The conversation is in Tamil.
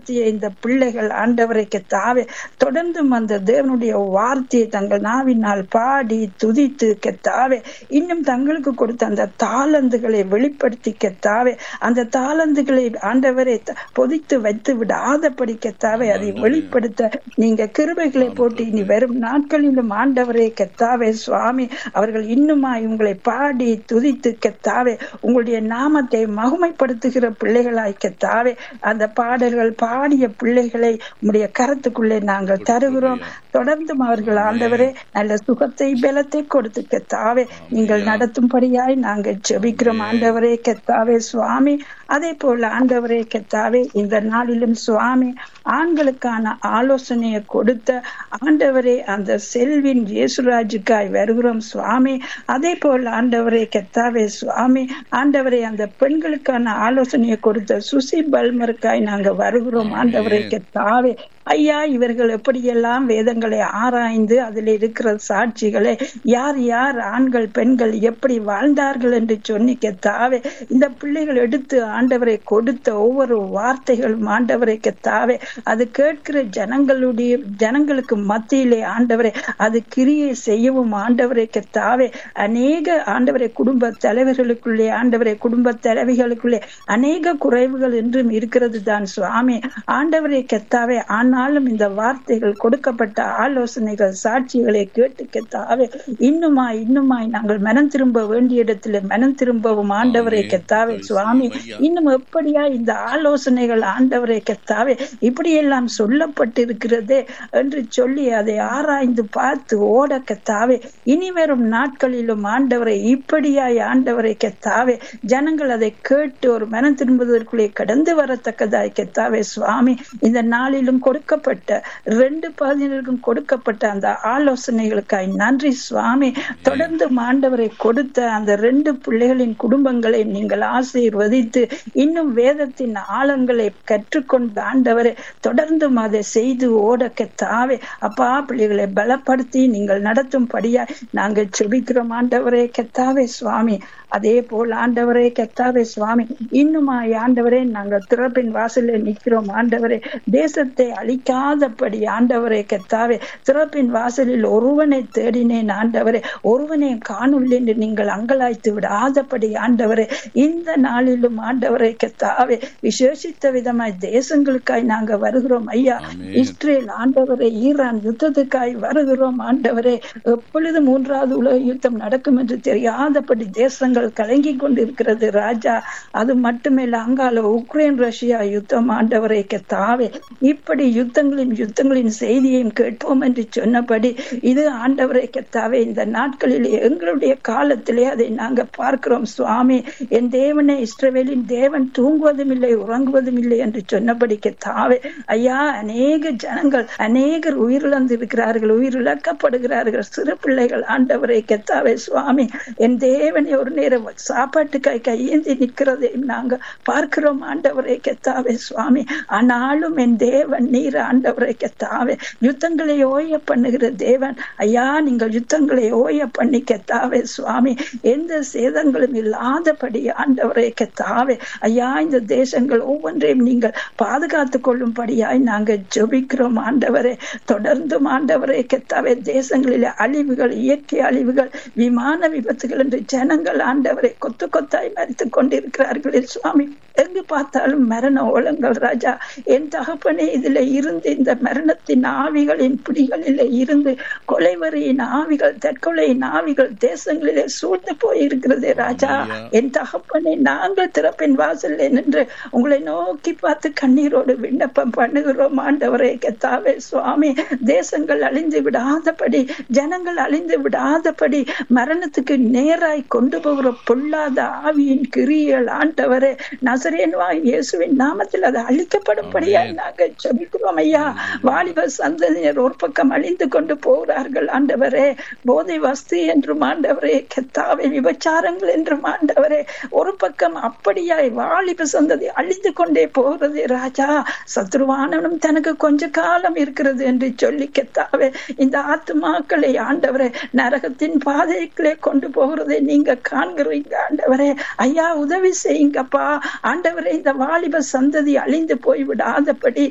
நடத்திய இந்த பிள்ளைகள் ஆண்டவரை கத்தாவே தொடர்ந்தும் அந்த தேவனுடைய வார்த்தையை தங்கள் நாவினால் பாடி துதித்து கத்தாவே இன்னும் தங்களுக்கு கொடுத்த அந்த தாளந்துகளை வெளிப்படுத்தி கத்தாவே அந்த தாளந்துகளை ஆண்டவரை த- பொதித்து வைத்து விடாதபடி கத்தாவே அதை வெளிப்படுத்த நீங்க கிருபைகளை போட்டு இனி வரும் நாட்களிலும் ஆண்டவரே கத்தாவே சுவாமி அவர்கள் இன்னுமா உங்களை பாடி துதித்து கத்தாவே உங்களுடைய நாமத்தை மகிமைப்படுத்துகிற பிள்ளைகளாய் கத்தாவே அந்த பாடல்கள் பாடிய பிள்ளைகளை உம்முடைய கரத்துக்குள்ளே நாங்கள் தருகிறோம் தொடர்ந்தும் அவர்கள் ஆண்டவரே நல்ல சுகத்தை பலத்தை கொடுத்து கத்தாவே நீங்கள் நடத்தும்படியாய் நாங்கள் ஜெபிக்கிறோம் ஆண்டவரே கத்தாவே சுவாமி அதே போல ஆண்டவரே கத்தாவே இந்த நாளிலும் சுவாமி ஆண்களுக்கான ஆலோசனையை கொடுத்த ஆண்டவரே அந்த செல்வின் இயேசுராஜுக்காய் வருகிறோம் சுவாமி அதே போல ஆண்டவரே கத்தாவே சுவாமி ஆண்டவரே அந்த பெண்களுக்கான ஆலோசனையை கொடுத்த சுசி பல்மருக்காய் நாங்க வருகிறோம் ஆண்டவரே கத்தாவே ஐயா இவர்கள் எப்படியெல்லாம் வேதங்களை ஆராய்ந்து அதில் இருக்கிற சாட்சிகளை யார் யார் ஆண்கள் பெண்கள் எப்படி வாழ்ந்தார்கள் என்று சொன்னி கத்தாவே இந்த பிள்ளைகள் எடுத்து ஆண்டவரை கொடுத்த ஒவ்வொரு வார்த்தைகளும் ஆண்டவரை கத்தாவே அது கேட்கிற ஜனங்களுடைய ஜனங்களுக்கு மத்தியிலே ஆண்டவரை அது கிரியை செய்யவும் ஆண்டவரை கத்தாவே அநேக ஆண்டவரை குடும்ப தலைவர்களுக்குள்ளே ஆண்டவரை குடும்ப தலைவிகளுக்குள்ளே அநேக குறைவுகள் என்றும் இருக்கிறது தான் சுவாமி ஆண்டவரை கத்தாவே ஆனாலும் இந்த வார்த்தைகள் கொடுக்கப்பட்ட ஆலோசனைகள் சாட்சிகளை கேட்டு கத்தாவே இன்னுமாய் இன்னுமாய் நாங்கள் மனம் திரும்ப வேண்டிய இடத்துல மனம் திரும்பவும் ஆண்டவரை கத்தாவே சுவாமி இன்னும் எப்படியா இந்த ஆலோசனைகள் ஆண்டவரை கத்தாவே இப்படியெல்லாம் சொல்லப்பட்டிருக்கிறதே என்று சொல்லி அதை ஆராய்ந்து பார்த்து ஓட கத்தாவே இனி வரும் நாட்களிலும் ஆண்டவரை இப்படியாய் ஆண்டவரை கத்தாவே ஜனங்கள் அதை கேட்டு ஒரு மனம் திரும்புவதற்குள்ளே கடந்து வரத்தக்கதாய் கத்தாவே சுவாமி இந்த நாளிலும் கொடுக்கப்பட்ட ரெண்டு பதினருக்கும் கொடுக்கப்பட்ட அந்த ஆலோசனைகளுக்காய் நன்றி சுவாமி தொடர்ந்து ஆண்டவரை கொடுத்த அந்த ரெண்டு பிள்ளைகளின் குடும்பங்களை நீங்கள் ஆசீர்வதித்து இன்னும் வேதத்தின் ஆழங்களை கற்றுக்கொண்ட ஆண்டவரை தொடர்ந்தும் அதை செய்து ஓடக்க தாவே அப்பா பிள்ளைகளை பலப்படுத்தி நீங்கள் நடத்தும்படியா நாங்கள் செபிக்கிறோம் ஆண்டவரே கத்தாவே சுவாமி அதே போல் ஆண்டவரே கத்தாவே சுவாமி இன்னுமாய் ஆண்டவரே நாங்கள் திறப்பின் வாசலில் நிற்கிறோம் ஆண்டவரே தேசத்தை அழிக்காதபடி ஆண்டவரே கத்தாவே திறப்பின் வாசலில் ஒருவனை தேடினேன் ஆண்டவரே ஒருவனை காணவில்லை என்று நீங்கள் அங்கலாய்த்து விடாதபடி ஆண்டவரே இந்த நாளிலும் ஆண்டவரை கத்தாவே விசேஷித்த விதமாய் தேசங்களுக்காய் நாங்க வருகிறோம் ஐயா இஸ்ரேல் ஆண்டவரே ஈரான் யுத்தத்துக்காய் வருகிறோம் ஆண்டவரே எப்பொழுது மூன்றாவது உலக யுத்தம் நடக்கும் என்று தெரியாதபடி தேசங்கள் கலங்கி கொண்டிருக்கிறது ராஜா அது மட்டுமில்ல அங்கால உக்ரைன் ரஷ்யா யுத்தம் ஆண்டவரை கத்தாவே இப்படி யுத்தங்களின் யுத்தங்களின் செய்தியையும் கேட்போம் என்று சொன்னபடி இது ஆண்டவரை கத்தாவே இந்த நாட்களில் எங்களுடைய காலத்திலே அதை நாங்க பார்க்கிறோம் சுவாமி என் தேவனை இஸ்ரவேலின் தேவன் தூங்குவதும் இல்லை உறங்குவதும் இல்லை என்று சொன்னபடி கத்தாவே ஐயா அநேக ஜனங்கள் அநேகர் உயிரிழந்து இருக்கிறார்கள் உயிரிழக்கப்படுகிறார்கள் சிறு பிள்ளைகள் ஆண்டவரை கத்தாவே சுவாமி என் தேவனை ஒரு நேரம் சாப்பாட்டுக்காய் கையேந்தி நிற்கிறதை நாங்க பார்க்கிறோம் ஆண்டவரை கத்தாவே சுவாமி ஆனாலும் என் தேவன் நீர் ஆண்டவரை கத்தாவே யுத்தங்களை ஓய பண்ணுகிற தேவன் ஐயா நீங்கள் யுத்தங்களை ஓய பண்ணி கத்தாவே சுவாமி எந்த சேதங்களும் இல்லாதபடி ஆண்டவரை கத்தாவே ஐயா இந்த தேசங்கள் ஒவ்வொன்றையும் நீங்கள் பாதுகாத்து கொள்ளும்படியாய் நாங்கள் ஜெபிக்கிறோம் ஆண்டவரே தொடர்ந்தும் ஆண்டவரை கத்தாவே தேசங்களிலே அழிவுகள் இயற்கை அழிவுகள் விமான விபத்துகள் என்று ஜனங்கள் ஆண்டவரை கொத்து கொத்தாய் மறித்துக் கொண்டிருக்கிறார்களே சுவாமி எங்கு பார்த்தாலும் மரண ஓலங்கள் ராஜா என் தகப்பனே இதுல இருந்து இந்த மரணத்தின் ஆவிகளின் பிடிகளில இருந்து கொலைவரியின் ஆவிகள் தற்கொலையின் ஆவிகள் தேசங்களிலே சூழ்ந்து போயிருக்கிறதே ராஜா என் தகப்பனே நாங்கள் திறப்பின் வாசல்ல நின்று உங்களை நோக்கி பார்த்து கண்ணீரோடு விண்ணப்பம் பண்ணுகிறோம் ஆண்டவரே கத்தாவே சுவாமி தேசங்கள் அழிந்து விடாதபடி ஜனங்கள் அழிந்து விடாதபடி மரணத்துக்கு நேராய் கொண்டு போகிற பொல்லாத ஆவியின் கிரியல் ஆண்டவரே நசரேன்வா இயேசுவின் நாமத்தில் அது அழிக்கப்படும்படியா நாங்கள் ஜெபிக்கிறோம் ஐயா வாலிப சந்ததியர் ஒரு பக்கம் அழிந்து கொண்டு போகிறார்கள் ஆண்டவரே போதை வஸ்து என்றும் ஆண்டவரே கெத்தாவை விபச்சாரங்கள் என்றும் ஆண்டவரே ஒரு பக்கம் அப்படியாய் வாலிப சந்ததி அழிந்து கொண்டே போகிறது ராஜா சத்ருவானவனும் தனக்கு கொஞ்ச காலம் இருக்கிறது என்று சொல்லி கெத்தாவே இந்த ஆத்துமாக்களை ஆண்டவரே நரகத்தின் பாதைகளே கொண்டு போகிறதை நீங்க காண்கிறீங்க ஆண்டவரே ஐயா உதவி செய்யுங்கப்பா ஆண்டவரே இந்த வாலிப சந்ததி அழிந்து போய் விடாதபடி